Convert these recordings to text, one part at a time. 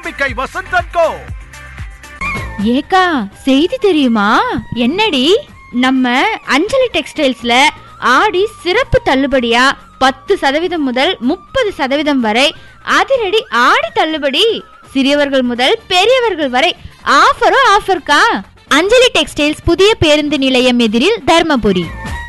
நம்பிக்கை வசந்தன் கோ ஏக்கா செய்தி தெரியுமா என்னடி நம்ம அஞ்சலி டெக்ஸ்டைல்ஸ்ல ஆடி சிறப்பு தள்ளுபடியா பத்து சதவீதம் முதல் முப்பது சதவீதம் வரை அதிரடி ஆடி தள்ளுபடி சிறியவர்கள் முதல் பெரியவர்கள் வரை ஆஃபரும் ஆஃபர்க்கா அஞ்சலி டெக்ஸ்டைல்ஸ் புதிய பேருந்து நிலையம் எதிரில் தர்மபுரி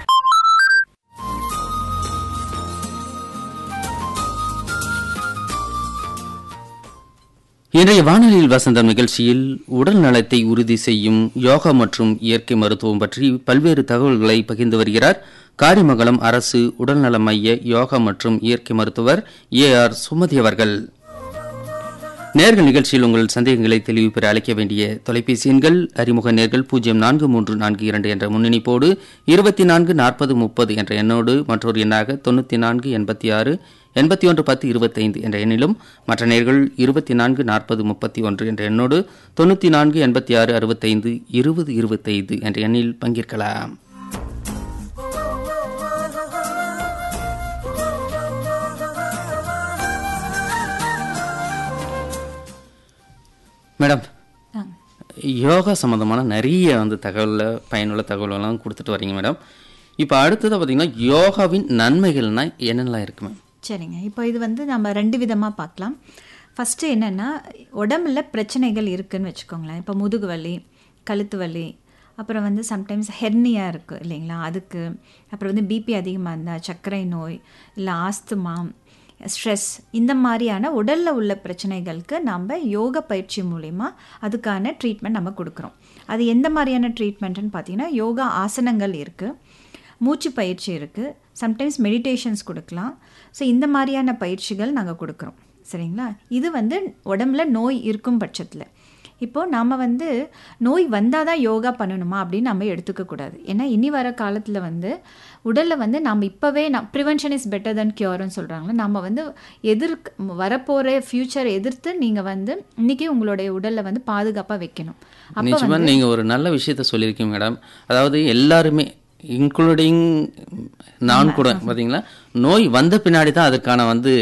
இன்றைய வானொலியில் வசந்தம் நிகழ்ச்சியில் உடல் நலத்தை உறுதி செய்யும் யோகா மற்றும் இயற்கை மருத்துவம் பற்றி பல்வேறு தகவல்களை பகிர்ந்து வருகிறார் காரிமங்கலம் அரசு உடல்நல மைய யோகா மற்றும் இயற்கை மருத்துவர் ஏ ஆர் சுமதி அவர்கள் நேர்கள் நிகழ்ச்சியில் உங்கள் சந்தேகங்களை தெளிவு பெற அழைக்க வேண்டிய தொலைபேசி எண்கள் அறிமுக நேர்கள் பூஜ்ஜியம் நான்கு மூன்று நான்கு இரண்டு என்ற முன்னணிப்போடு இருபத்தி நான்கு நாற்பது முப்பது என்ற எண்ணோடு மற்றொரு எண்ணாக தொண்ணூற்றி நான்கு எண்பத்தி ஆறு எண்பத்தி ஒன்று பத்து இருபத்தைந்து என்ற எண்ணிலும் மற்ற நேர்கள் இருபத்தி நான்கு நாற்பது முப்பத்தி ஒன்று என்ற எண்ணோடு தொண்ணூற்றி நான்கு எண்பத்தி ஆறு அறுபத்தைந்து இருபது இருபத்தைந்து என்ற எண்ணில் பங்கேற்கலாம் மேடம் யோகா சம்மந்தமான நிறைய வந்து தகவலில் பயனுள்ள தகவலெல்லாம் கொடுத்துட்டு வரீங்க மேடம் இப்போ அடுத்தது பார்த்தீங்கன்னா யோகாவின் நன்மைகள்னா என்னென்னலாம் இருக்கு மேம் சரிங்க இப்போ இது வந்து நம்ம ரெண்டு விதமாக பார்க்கலாம் ஃபஸ்ட்டு என்னென்னா உடம்புல பிரச்சனைகள் இருக்குன்னு வச்சுக்கோங்களேன் இப்போ முதுகு வலி கழுத்து வலி அப்புறம் வந்து சம்டைம்ஸ் ஹெர்னியா இருக்குது இல்லைங்களா அதுக்கு அப்புறம் வந்து பிபி அதிகமாக இருந்தால் சர்க்கரை நோய் இல்லை ஆஸ்துமா ஸ்ட்ரெஸ் இந்த மாதிரியான உடலில் உள்ள பிரச்சனைகளுக்கு நம்ம யோக பயிற்சி மூலிமா அதுக்கான ட்ரீட்மெண்ட் நம்ம கொடுக்குறோம் அது எந்த மாதிரியான ட்ரீட்மெண்ட்டுன்னு பார்த்தீங்கன்னா யோகா ஆசனங்கள் இருக்குது மூச்சு பயிற்சி இருக்குது சம்டைம்ஸ் மெடிடேஷன்ஸ் கொடுக்கலாம் ஸோ இந்த மாதிரியான பயிற்சிகள் நாங்கள் கொடுக்குறோம் சரிங்களா இது வந்து உடம்புல நோய் இருக்கும் பட்சத்தில் இப்போது நாம் வந்து நோய் வந்தால் தான் யோகா பண்ணணுமா அப்படின்னு நம்ம எடுத்துக்கக்கூடாது ஏன்னா இனி வர காலத்தில் வந்து உடலில் வந்து நம்ம இப்போவே நான் ப்ரிவென்ஷன் இஸ் பெட்டர் தென் க்யூர்னு சொல்கிறாங்களே நம்ம வந்து எதிர்க்க வரப்போகிற ஃப்யூச்சர் எதிர்த்து நீங்கள் வந்து இன்றைக்கி உங்களுடைய உடலில் வந்து பாதுகாப்பாக வைக்கணும் அப்போ நிச்சயமா நீங்க ஒரு நல்ல விஷயத்த சொல்லியிருக்கீங்க மேடம் அதாவது எல்லாருமே இன்க்ளூடிங் நான் கூட பாத்தீங்களா நோய் வந்த பின்னாடி தான் அதுக்கான வந்து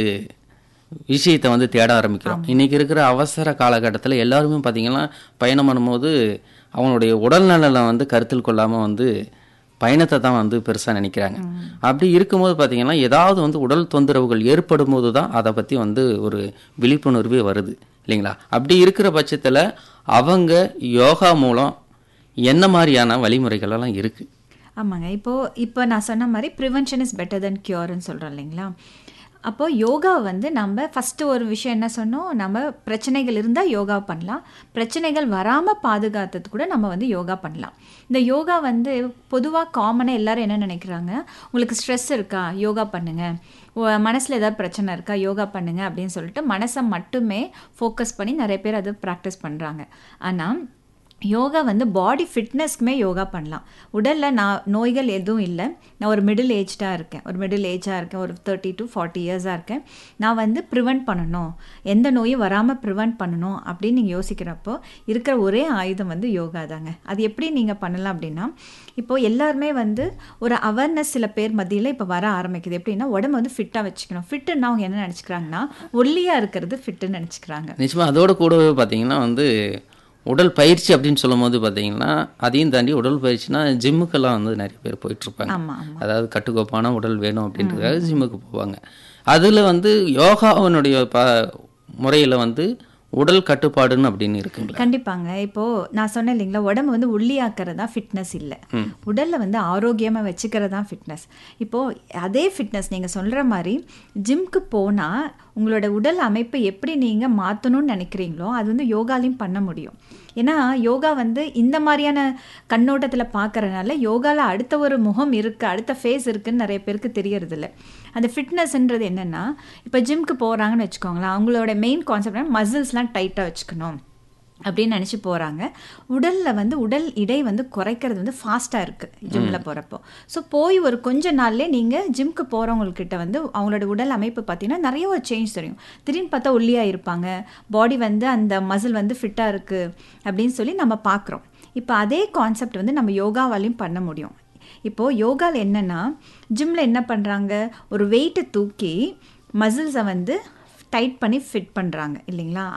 விஷயத்தை வந்து தேட ஆரம்பிக்கிறோம் இன்னைக்கு இருக்கிற அவசர காலகட்டத்தில் எல்லாருமே பார்த்தீங்கன்னா பயணம் பண்ணும்போது அவங்களுடைய உடல்நலனை வந்து கருத்தில் கொள்ளாமல் வந்து பயணத்தை தான் வந்து பெருசாக நினைக்கிறாங்க அப்படி இருக்கும்போது பார்த்தீங்கன்னா ஏதாவது வந்து உடல் தொந்தரவுகள் ஏற்படும் போது தான் அதை பற்றி வந்து ஒரு விழிப்புணர்வே வருது இல்லைங்களா அப்படி இருக்கிற பட்சத்தில் அவங்க யோகா மூலம் என்ன மாதிரியான வழிமுறைகள் எல்லாம் இருக்குது ஆமாங்க இப்போது இப்போ நான் சொன்ன மாதிரி ப்ரிவென்ஷன் இஸ் பெட்டர் தென் க்யூர்னு சொல்கிறோம் இல்லைங்களா அப்போது யோகா வந்து நம்ம ஃபஸ்ட்டு ஒரு விஷயம் என்ன சொன்னோம் நம்ம பிரச்சனைகள் இருந்தால் யோகா பண்ணலாம் பிரச்சனைகள் வராமல் பாதுகாத்தது கூட நம்ம வந்து யோகா பண்ணலாம் இந்த யோகா வந்து பொதுவாக காமனாக எல்லாரும் என்ன நினைக்கிறாங்க உங்களுக்கு ஸ்ட்ரெஸ் இருக்கா யோகா பண்ணுங்கள் மனசில் ஏதாவது பிரச்சனை இருக்கா யோகா பண்ணுங்க அப்படின்னு சொல்லிட்டு மனசை மட்டுமே ஃபோக்கஸ் பண்ணி நிறைய பேர் அதை ப்ராக்டிஸ் பண்ணுறாங்க ஆனால் யோகா வந்து பாடி ஃபிட்னஸ்க்குமே யோகா பண்ணலாம் உடலில் நான் நோய்கள் எதுவும் இல்லை நான் ஒரு மிடில் ஏஜ்டாக இருக்கேன் ஒரு மிடில் ஏஜாக இருக்கேன் ஒரு தேர்ட்டி டு ஃபார்ட்டி இயர்ஸாக இருக்கேன் நான் வந்து ப்ரிவெண்ட் பண்ணணும் எந்த நோயும் வராமல் ப்ரிவெண்ட் பண்ணணும் அப்படின்னு நீங்கள் யோசிக்கிறப்போ இருக்கிற ஒரே ஆயுதம் வந்து யோகா தாங்க அது எப்படி நீங்கள் பண்ணலாம் அப்படின்னா இப்போது எல்லாருமே வந்து ஒரு அவேர்னஸ் சில பேர் மத்தியில் இப்போ வர ஆரம்பிக்குது எப்படின்னா உடம்பு வந்து ஃபிட்டாக வச்சுக்கணும் ஃபிட்டுன்னா அவங்க என்ன நினச்சிக்கிறாங்கன்னா ஒல்லியாக இருக்கிறது ஃபிட்டுன்னு நினச்சிக்கிறாங்க நிச்சயமா அதோட கூடவே பார்த்தீங்கன்னா வந்து உடல் பயிற்சி அப்படின்னு சொல்லும் போது பார்த்தீங்கன்னா அதையும் தாண்டி உடல் பயிற்சினா ஜிம்முக்கெல்லாம் வந்து நிறைய பேர் போயிட்டு இருப்பாங்க ஆமாம் ஆமாம் அதாவது கட்டுக்கோப்பான உடல் வேணும் அப்படின்றதுக்காக ஜிம்முக்கு போவாங்க அதில் வந்து யோகாவினுடைய ப முறையில் வந்து உடல் கட்டுப்பாடுன்னு அப்படின்னு இருக்குங்களா கண்டிப்பாங்க இப்போ நான் சொன்னேன் இல்லைங்களா உடம்பு வந்து ஒல்லியாக்குறது தான் ஃபிட்னஸ் இல்லை உடல்ல வந்து ஆரோக்கியமாக வச்சுக்கிறது தான் ஃபிட்னஸ் இப்போ அதே ஃபிட்னஸ் நீங்கள் சொல்கிற மாதிரி ஜிம்க்கு போனால் உங்களோட உடல் அமைப்பை எப்படி நீங்கள் மாற்றணும்னு நினைக்கிறீங்களோ அது வந்து யோகாலையும் பண்ண முடியும் ஏன்னா யோகா வந்து இந்த மாதிரியான கண்ணோட்டத்தில் பார்க்கறனால யோகாவில் அடுத்த ஒரு முகம் இருக்குது அடுத்த ஃபேஸ் இருக்குன்னு நிறைய பேருக்கு தெரியறதில்ல அந்த ஃபிட்னஸ்ன்றது என்னென்னா இப்போ ஜிம்க்கு போகிறாங்கன்னு வச்சுக்கோங்களேன் அவங்களோட மெயின் கான்செப்ட் மசில்ஸ்லாம் டைட்டாக வச்சுக்கணும் அப்படின்னு நினச்சி போகிறாங்க உடலில் வந்து உடல் இடை வந்து குறைக்கிறது வந்து ஃபாஸ்ட்டாக இருக்குது ஜிம்மில் போகிறப்போ ஸோ போய் ஒரு கொஞ்ச நாள்லேயே நீங்கள் ஜிம்க்கு போகிறவங்கக்கிட்ட வந்து அவங்களோட உடல் அமைப்பு பார்த்தீங்கன்னா நிறைய ஒரு சேஞ்ச் தெரியும் திடீர்னு பார்த்தா ஒல்லியாக இருப்பாங்க பாடி வந்து அந்த மசில் வந்து ஃபிட்டாக இருக்குது அப்படின்னு சொல்லி நம்ம பார்க்குறோம் இப்போ அதே கான்செப்ட் வந்து நம்ம யோகாவாலையும் பண்ண முடியும் இப்போது யோகாவில் என்னென்னா ஜிம்மில் என்ன பண்ணுறாங்க ஒரு வெயிட்டை தூக்கி மசில்ஸை வந்து டைட் பண்ணி ஃபிட் பண்ணுறாங்க இல்லைங்களா